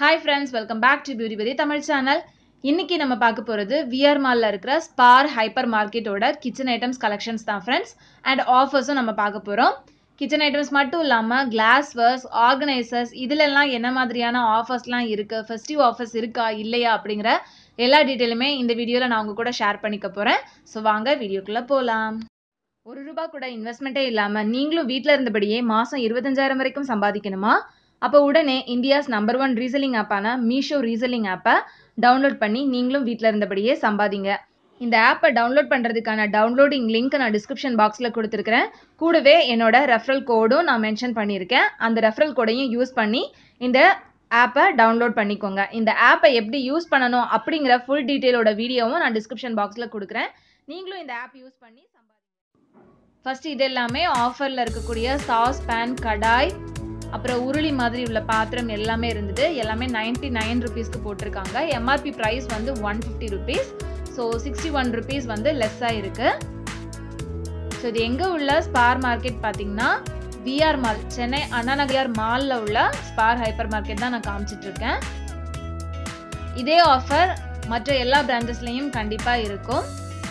hi friends welcome back to beauty Pathi Tamil channel இன்னைக்கு நம்ம பார்க்க போகிறது விஆர் மாலில் இருக்கிற ஸ்பார் ஹைப்பர் மார்க்கெட்டோட கிச்சன் ஐட்டம்ஸ் கலெக்ஷன்ஸ் தான் ஃப்ரெண்ட்ஸ் அண்ட் ஆஃபர்ஸும் நம்ம பார்க்க போகிறோம் கிச்சன் ஐட்டம்ஸ் மட்டும் இல்லாமல் கிளாஸ்வர்ஸ் ஆர்கனைசர்ஸ் இதிலெல்லாம் என்ன மாதிரியான ஆஃபர்ஸ்லாம் இருக்குது ஃபெஸ்டிவ் ஆஃபர்ஸ் இருக்கா இல்லையா அப்படிங்கிற எல்லா டீட்டெயிலுமே இந்த வீடியோவில் நான் உங்கள் கூட ஷேர் பண்ணிக்க போகிறேன் ஸோ வாங்க வீடியோக்குள்ளே போகலாம் ஒரு ரூபா கூட இன்வெஸ்ட்மெண்ட்டே இல்லாமல் நீங்களும் வீட்டில் இருந்தபடியே மாதம் இருபத்தஞ்சாயிரம் வரைக்கும் சம்பாதிக்கணுமா அப்போ உடனே இந்தியாஸ் நம்பர் ஒன் ரீசெல்லிங் ஆப்பான மீஷோ ரீசெல்லிங் ஆப்பை டவுன்லோட் பண்ணி நீங்களும் வீட்டில் இருந்தபடியே சம்பாதிங்க இந்த ஆப்பை டவுன்லோட் பண்ணுறதுக்கான டவுன்லோடிங் லிங்க் நான் டிஸ்கிரிப்ஷன் பாக்ஸில் கொடுத்துருக்கிறேன் கூடவே என்னோட ரெஃபரல் கோடும் நான் மென்ஷன் பண்ணியிருக்கேன் அந்த ரெஃபரல் கோடையும் யூஸ் பண்ணி இந்த ஆப்பை டவுன்லோட் பண்ணிக்கோங்க இந்த ஆப்பை எப்படி யூஸ் பண்ணணும் அப்படிங்கிற ஃபுல் டீட்டெயிலோட வீடியோவும் நான் டிஸ்கிரிப்ஷன் பாக்ஸில் கொடுக்குறேன் நீங்களும் இந்த ஆப் யூஸ் பண்ணி சம்பாதிங்க ஃபர்ஸ்ட் இது எல்லாமே ஆஃபரில் இருக்கக்கூடிய சாஸ் பேன் கடாய் அப்புறம் உருளி மாதிரி உள்ள பாத்திரம் எல்லாமே இருந்தது எல்லாமே நைன்டி நைன் ருபீஸ்க்கு போட்டிருக்காங்க எம்ஆர்பி ப்ரைஸ் வந்து one fifty rupees so sixty one rupees வந்து லெஸ்ஸாக இருக்கு ஸோ இது எங்கே உள்ள ஸ்பார் மார்க்கெட் பார்த்தீங்கன்னா விஆர் மால் சென்னை அண்ணாநகர் மாலில் உள்ள ஸ்பார் ஹைப்பர் மார்க்கெட் தான் நான் காமிச்சிட்டு இருக்கேன் இதே ஆஃபர் மற்ற எல்லா பிரான்ச்சஸ்லையும் கண்டிப்பாக இருக்கும்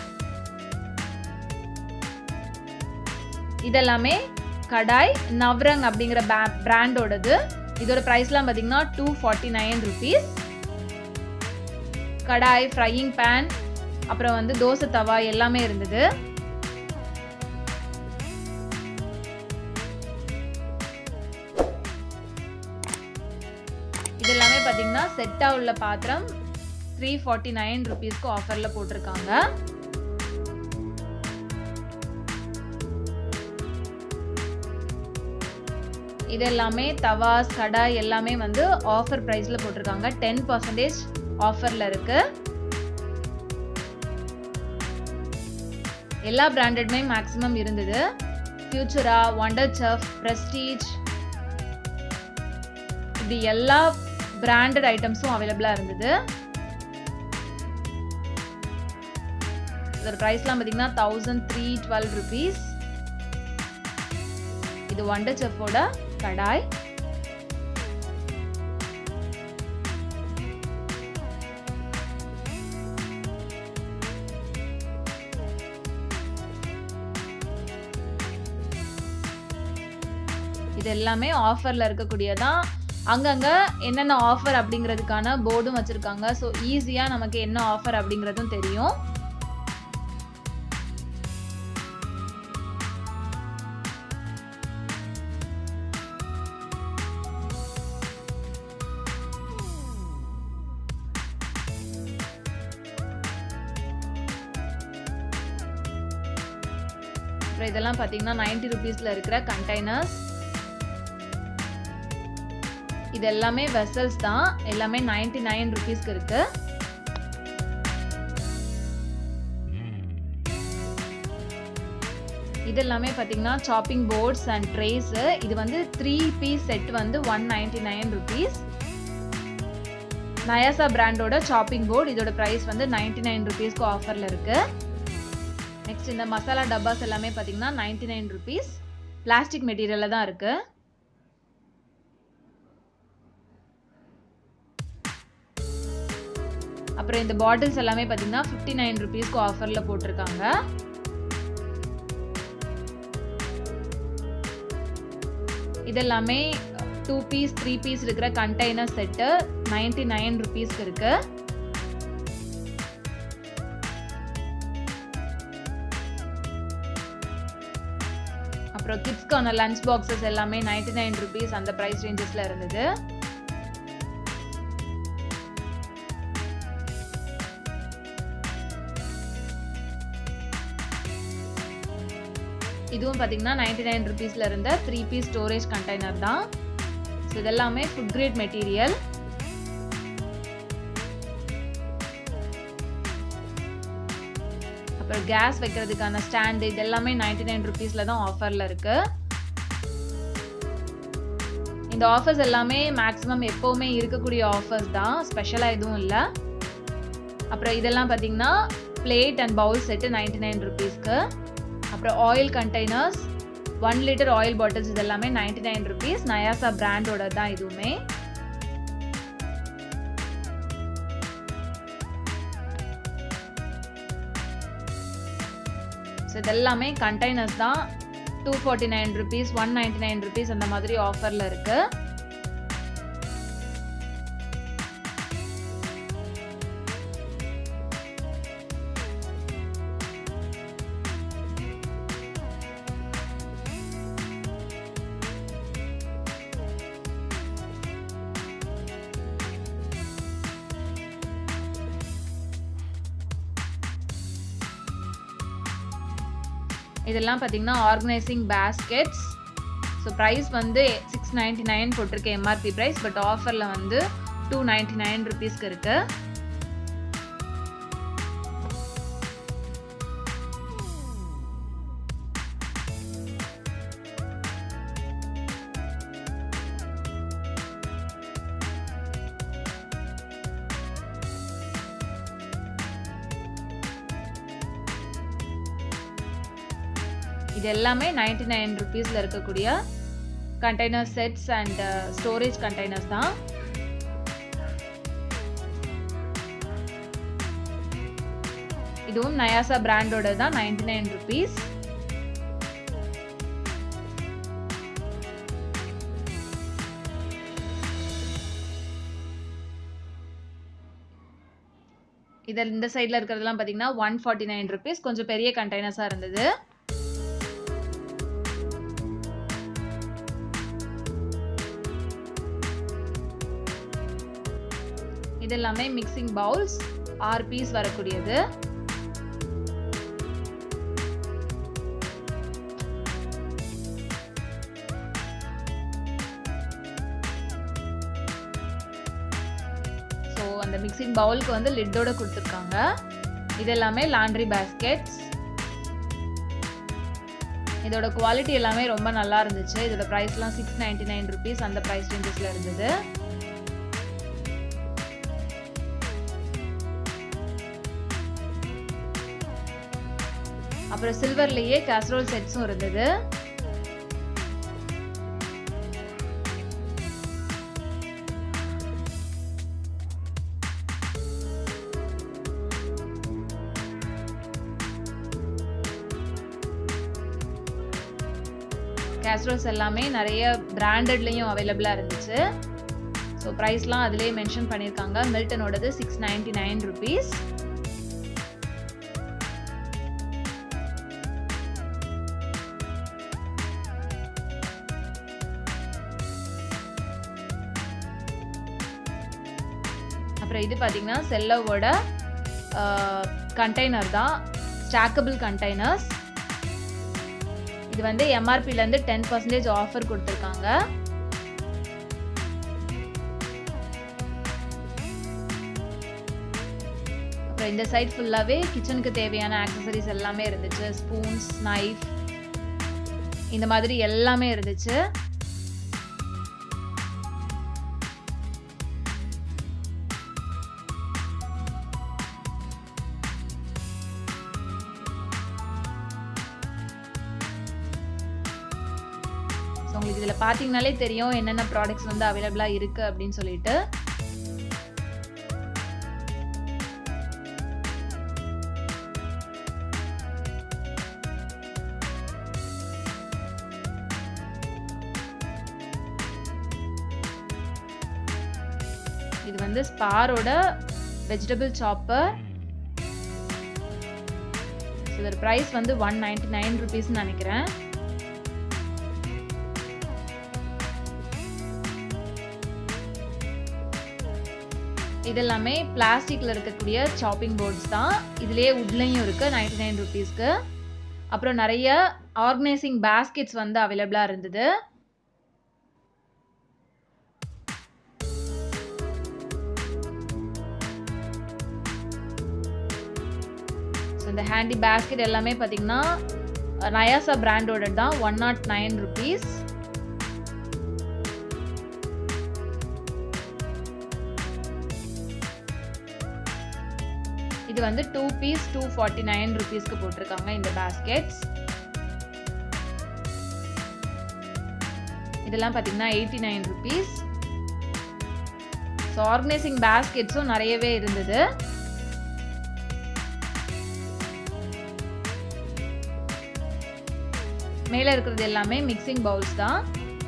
இதெல்லாமே கடாய் நவ்ரங் அப்படிங்கிற பிராண்டோடது இதோட ப்ரைஸ்லாம் பார்த்தீங்கன்னா two forty nine rupees kadai frying pan அப்புறம் வந்து தோசை தவா எல்லாமே இருந்தது இது எல்லாமே பார்த்தீங்கன்னா செட்டாக உள்ள பாத்திரம் த்ரீ ஃபார்ட்டி நைன் ருபீஸ்க்கு ஆஃபரில் போட்டிருக்காங்க இது எல்லாமே தவாஸ் கடாய் எல்லாமே வந்து ஆஃபர் ப்ரைஸில் போட்டிருக்காங்க டென் பர்சன்டேஜ் ஆஃபரில் இருக்கு எல்லா பிராண்டடுமே மேக்ஸிமம் இருந்தது ஃபியூச்சரா ஒண்டர் செஃப் ப்ரெஸ்டீஜ் இப்படி எல்லா பிராண்டட் ஐட்டம்ஸும் அவைலபிளாக இருந்தது இதோட ப்ரைஸ்லாம் பார்த்தீங்கன்னா தௌசண்ட் த்ரீ டுவெல் ருபீஸ் இது ஒண்டர் செஃப்போட கடாய் இது எல்லாமே ஆஃபர்ல இருக்கக்கூடியதான் அங்கங்க என்னென்ன ஆஃபர் அப்படிங்கிறதுக்கான போர்டும் வச்சிருக்காங்க ஸோ ஈஸியா நமக்கு என்ன ஆஃபர் அப்படிங்கிறதும் தெரியும் அப்புறம் இதெல்லாம் பார்த்தீங்கன்னா நைன்டி ருபீஸில் இருக்கிற கண்டெய்னர்ஸ் இது எல்லாமே வெசல்ஸ் தான் எல்லாமே நைன்டி நைன் ருபீஸ்க்கு இருக்கு இது எல்லாமே பார்த்தீங்கன்னா சாப்பிங் போர்ட்ஸ் அண்ட் ட்ரேஸ் இது வந்து த்ரீ பீஸ் செட் வந்து one ninety nine rupees Nayasa பிராண்டோட சாப்பிங் போர்டு இதோட ப்ரைஸ் வந்து நைன்டி நைன் ருபீஸ்க்கு ஆஃபரில் இருக்குது நெக்ஸ்ட் இந்த மசாலா டப்பாஸ் எல்லாமே பார்த்தீங்கன்னா நைன்டி நைன் ருபீஸ் பிளாஸ்டிக் மெட்டீரியலில் தான் இருக்கு அப்புறம் இந்த பாட்டில்ஸ் எல்லாமே பார்த்தீங்கன்னா ஃபிஃப்டி நைன் ருபீஸ்க்கு ஆஃபரில் போட்டிருக்காங்க இதெல்லாமே டூ பீஸ் த்ரீ பீஸ் இருக்கிற கண்டெய்னர் செட்டு நைன்டி நைன் ருபீஸ்க்கு இருக்குது அப்புறம் கிட்ஸ்க்கான லஞ்ச் பாக்ஸஸ் எல்லாமே நைன்டி நைன் ருபீஸ் அந்த ப்ரைஸ் ரேஞ்சஸில் இருந்தது இதுவும் பார்த்தீங்கன்னா நைன்டி நைன் ருபீஸில் இருந்த த்ரீ பீஸ் ஸ்டோரேஜ் கண்டெய்னர் தான் ஸோ இதெல்லாமே ஃபுட் கிரேட் மெட்டீரியல் அப்புறம் கேஸ் வைக்கிறதுக்கான ஸ்டாண்டு இது எல்லாமே நைன்டி நைன் ருபீஸில் தான் ஆஃபரில் இருக்கு இந்த ஆஃபர்ஸ் எல்லாமே மேக்ஸிமம் எப்போவுமே இருக்கக்கூடிய ஆஃபர்ஸ் தான் ஸ்பெஷலாக எதுவும் இல்லை அப்புறம் இதெல்லாம் பார்த்தீங்கன்னா plate and bowl set ninety nine ருபீஸ்க்கு அப்புறம் oil containers one litre oil bottles இது எல்லாமே நைன்டி நைன் ருபீஸ் நயாசா பிராண்டோட தான் இதுவுமே இது எல்லாமே கண்டெய்னர்ஸ் தான் two forty nine rupees one ninety nine rupees அந்த மாதிரி ஆஃபரில் இருக்குது இதெல்லாம் பார்த்தீங்கன்னா ஆர்கனைசிங் பேஸ்கெட்ஸ் ஸோ ப்ரைஸ் வந்து சிக்ஸ் நைன்டி நைன் போட்டிருக்கேன் எம்ஆர்பி ப்ரைஸ் பட் ஆஃபரில் வந்து டூ நைன்டி நைன் ருபீஸ்க்கு இருக்கு இது எல்லாமே நைன்டி நைன் ருபீஸில் இருக்கக்கூடிய container sets and storage containers தான் இதுவும் நயாசா பிராண்டோட தான் நைன்டி நைன் ருபீஸ் இதில் இந்த சைடில் இருக்கிறதெல்லாம் பார்த்தீங்கன்னா ஒன் ஃபார்ட்டி நைன் ருபீஸ் கொஞ்சம் பெரிய கண்டெய்னர்ஸாக இருந்தது இது எல்லாமே மிக்சிங் பவுல்ஸ் ஆறு பீஸ் வரக்கூடியது ஸோ அந்த மிக்சிங் பவுலுக்கு வந்து லிட்டோட கொடுத்துருக்காங்க இது எல்லாமே லாண்ட்ரி பேஸ்கெட்ஸ் இதோட குவாலிட்டி எல்லாமே ரொம்ப நல்லா இருந்துச்சு இதோட ப்ரைஸ்லாம் சிக்ஸ் நைன்டி நைன் ருபீஸ் அந்த ப்ரைஸ் ரேஞ்சஸில் இருந்தது அப்புறம் சில்வர்லேயே கேஸ்ரோல் செட்ஸும் இருந்தது கேஸ்ரோல்ஸ் எல்லாமே நிறைய பிராண்டட்லேயும் அவைலபிளாக இருந்துச்சு ஸோ ப்ரைஸ்லாம் அதிலே மென்ஷன் பண்ணியிருக்காங்க மில்டனோடது சிக்ஸ் நைன்டி நைன் ருபீஸ் அப்புறம் இது பார்த்தீங்கன்னா செல்லோவோட கண்டெய்னர் தான் ஸ்டாக்கபிள் கண்டெய்னர்ஸ் இது வந்து எம்ஆர்பிலேருந்து டென் பர்சன்டேஜ் ஆஃபர் கொடுத்துருக்காங்க அப்புறம் இந்த சைட் ஃபுல்லாகவே கிச்சனுக்கு தேவையான ஆக்சசரிஸ் எல்லாமே இருந்துச்சு ஸ்பூன்ஸ் நைஃப் இந்த மாதிரி எல்லாமே இருந்துச்சு ஸோ உங்களுக்கு இதில் பார்த்தீங்கனாலே தெரியும் என்னென்ன ப்ராடக்ட்ஸ் வந்து அவைலபிளாக இருக்குது அப்படின்னு சொல்லிட்டு இது வந்து ஸ்பாரோட வெஜிடபிள் சாப்பர் இதோட ப்ரைஸ் வந்து ஒன் நைன்டி நைன் ருபீஸ்னு நினைக்கிறேன் இது எல்லாமே பிளாஸ்டிக்ல இருக்கக்கூடிய சாப்பிங் போர்ட்ஸ் தான் இதுலயே உட்லையும் இருக்கு நைன்டி நைன் ருபீஸ்க்கு அப்புறம் நிறைய ஆர்கனைசிங் பேஸ்கெட்ஸ் வந்து அவைலபிளா இருந்தது ஸோ இந்த ஹேண்டி பேஸ்கெட் எல்லாமே பார்த்தீங்கன்னா நயாசா பிராண்டோட தான் ஒன் நாட் நைன் ருபீஸ் இது வந்து two piece two forty nine ருபீஸ்க்கு போட்டிருக்காங்க இந்த பேஸ்கெட்ஸ் இதெல்லாம் பார்த்தீங்கன்னா eighty nine rupees so organising பேஸ்கெட்ஸும் நிறையவே இருந்தது மேலே இருக்கிறது எல்லாமே மிக்சிங் பவுல்ஸ் தான்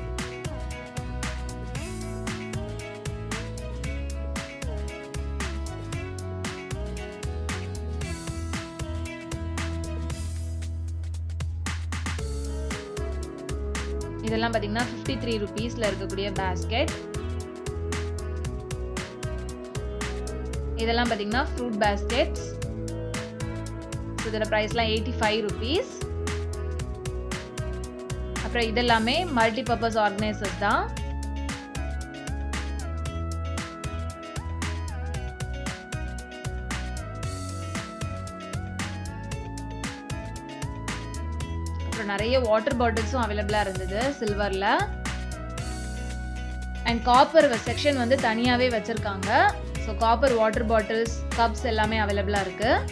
இதெல்லாம் பார்த்தீங்கன்னா ஃபிஃப்டி த்ரீ ருபீஸில் இருக்கக்கூடிய பேஸ்கெட் இதெல்லாம் பார்த்தீங்கன்னா ஃப்ரூட் பேஸ்கெட்ஸ் ஸோ இதோட ப்ரைஸ்லாம் எயிட்டி ஃபைவ் ருபீஸ் அப்புறம் இதெல்லாமே மல்டி பர்பஸ் ஆர்கனைசர்ஸ் தான் அப்புறம் நிறைய வாட்டர் பாட்டில்ஸும் அவைலபிளாக இருந்தது சில்வரில் அண்ட் காப்பர் செக்ஷன் வந்து தனியாகவே வச்சுருக்காங்க so copper water bottles cups எல்லாமே அவைலபிளாக இருக்குது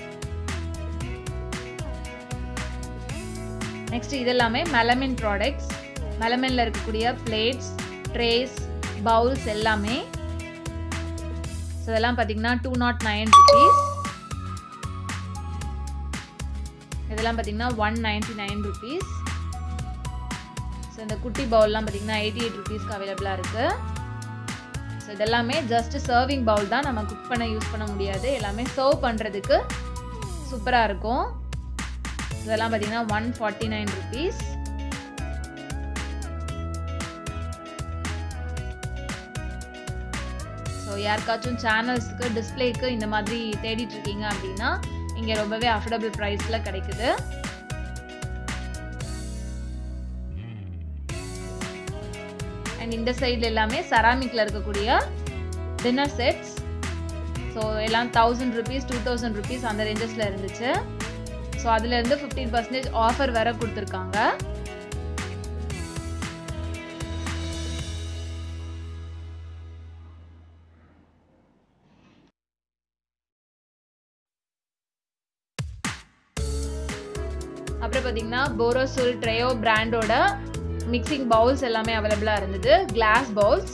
நெக்ஸ்ட் இதெல்லாமே மெலமின் ப்ராடக்ட்ஸ் மெலமின்ல இருக்கக்கூடிய பிளேட்ஸ் ட்ரேஸ் பவுல்ஸ் எல்லாமே ஸோ இதெல்லாம் பார்த்தீங்கன்னா டூ நாட் நைன் ருபீஸ் இதெல்லாம் பார்த்தீங்கன்னா one ninety nine rupees so இந்த குட்டி பவுல்லாம் பார்த்தீங்கன்னா எயிட்டி எயிட் ருபீஸ்க்கு அவைலபிளாக இருக்குது ஸோ இதெல்லாமே ஜஸ்ட் சர்விங் பவுல் தான் நம்ம குக் பண்ண யூஸ் பண்ண முடியாது எல்லாமே சர்வ் பண்ணுறதுக்கு சூப்பராக இருக்கும் இதெல்லாம் பார்த்தீங்கன்னா one forty nine rupees so யாருக்காச்சும் சேனல்ஸ்க்கு டிஸ்பிளேக்கு இந்த மாதிரி தேடிட்டு இருக்கீங்க அப்படின்னா இங்கே ரொம்பவே அஃபோர்டபுள் ப்ரைஸில் கிடைக்குது அண்ட் இந்த சைடில் எல்லாமே செராமிக்கில் இருக்கக்கூடிய டின்னர் செட்ஸ் ஸோ எல்லாம் thousand rupees two thousand rupees அந்த ரேஞ்சஸில் இருந்துச்சு ஸோ அதுலேருந்து ஃபிஃப்டீன் பர்சன்டேஜ் ஆஃபர் வேற கொடுத்துருக்காங்க அப்புறம் பார்த்தீங்கன்னா போரோசோல் ட்ரையோ பிராண்டோட மிக்சிங் பவுல்ஸ் எல்லாமே அவைலபிளாக இருந்தது கிளாஸ் பவுல்ஸ்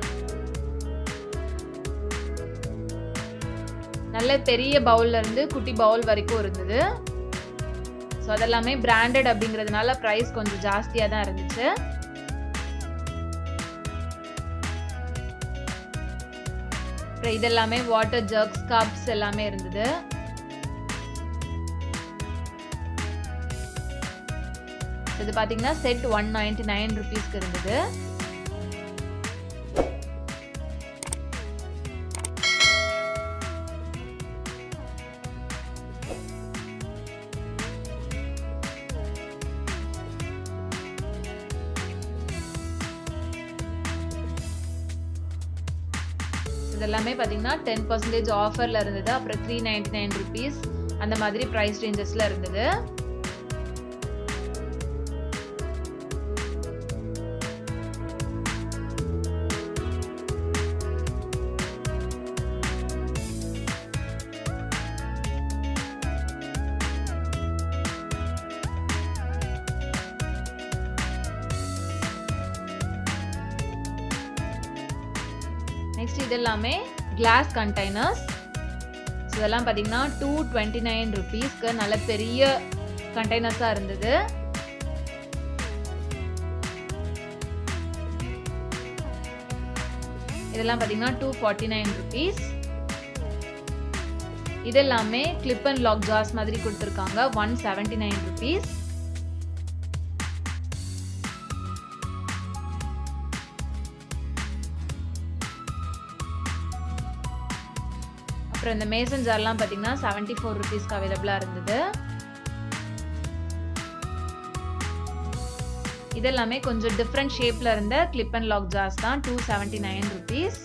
நல்ல பெரிய பவுல்ல இருந்து குட்டி பவுல் வரைக்கும் இருந்தது ஸோ அதெல்லாமே பிராண்டட் அப்படிங்கிறதுனால ப்ரைஸ் கொஞ்சம் ஜாஸ்தியாக தான் இருந்துச்சு அப்புறம் இதெல்லாமே வாட்டர் ஜக்ஸ் கப்ஸ் எல்லாமே இருந்தது இது பார்த்தீங்கன்னா செட் ஒன் நைன்டி நைன் ருபீஸ்க்கு இருந்தது இதெல்லாமே பார்த்தீங்கன்னா டென் பர்சன்டேஜ் ஆஃபரில் இருந்தது அப்புறம் த்ரீ நைன்டி நைன் ருபீஸ் அந்த மாதிரி ப்ரைஸ் ரேஞ்சஸில் இருந்தது நெக்ஸ்ட் இது எல்லாமே கிளாஸ் கண்டெய்னர்ஸ் இதெல்லாம் பார்த்தீங்கன்னா டூ டுவெண்ட்டி நைன் ருபீஸ்க்கு நல்ல பெரிய கண்டெய்னர்ஸாக இருந்தது இதெல்லாம் பார்த்தீங்கன்னா டூ ஃபார்ட்டி நைன் ருபீஸ் இது எல்லாமே கிளிப் அண்ட் லாக் ஜார்ஸ் மாதிரி கொடுத்துருக்காங்க ஒன் செவன்டி நைன் ருபீஸ் அப்புறம் இந்த மேசன் ஜார்லாம் பார்த்தீங்கன்னா செவன்ட்டி ஃபோர் ருபீஸ்க்கு அவைலபிளாக இருந்தது இதெல்லாமே கொஞ்சம் டிஃப்ரெண்ட் ஷேப்பில் இருந்த கிளிப் அண்ட் லாக் ஜார்ஸ் தான் டூ செவன்ட்டி நைன் ருபீஸ்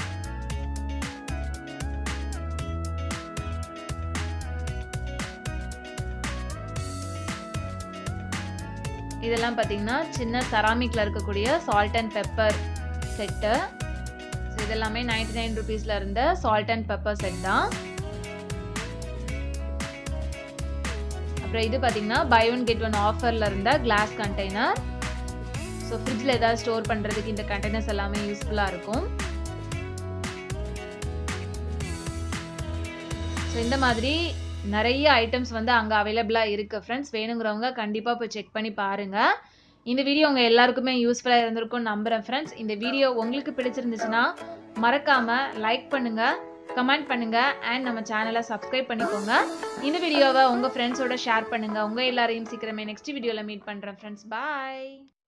இதெல்லாம் பார்த்தீங்கன்னா சின்ன செராமிக்கில் இருக்கக்கூடிய salt and pepper set so இதெல்லாமே நைன்டி நைன் ருபீஸில் இருந்த சால்ட் அண்ட் பெப்பர் செட் தான் அப்புறம் இது பார்த்தீங்கன்னா பை ஒன் கெட் ஒன் ஆஃபரில் இருந்த கிளாஸ் கண்டெய்னர் ஸோ ஃப்ரிட்ஜில் ஏதாவது ஸ்டோர் பண்ணுறதுக்கு இந்த கண்டெய்னர்ஸ் எல்லாமே யூஸ்ஃபுல்லாக இருக்கும் ஸோ இந்த மாதிரி நிறைய ஐட்டம்ஸ் வந்து அங்கே அவைலபிளாக இருக்குது ஃப்ரெண்ட்ஸ் வேணுங்கிறவங்க கண்டிப்பாக போய் செக் பண்ணி பாருங்கள் இந்த வீடியோ உங்கள் எல்லாருக்குமே யூஸ்ஃபுல்லாக இருந்திருக்கும்னு நம்புகிறேன் ஃப்ரெண்ட்ஸ் இந்த வீடியோ உங்களுக்கு பிடிச்சிருந்துச்சுன்னா மறக்காமல் லைக் பண்ணுங்கள் கமெண்ட் பண்ணுங்கள் அண்ட் நம்ம சேனலை சப்ஸ்கிரைப் பண்ணிக்கோங்க இந்த வீடியோவை உங்கள் ஃப்ரெண்ட்ஸோட ஷேர் பண்ணுங்கள் உங்கள் எல்லாரையும் சீக்கிரமே நெக்ஸ்ட் வீடியோவில் மீட் பண்ணுறேன் ஃப்ரெண்ட்ஸ் பாய்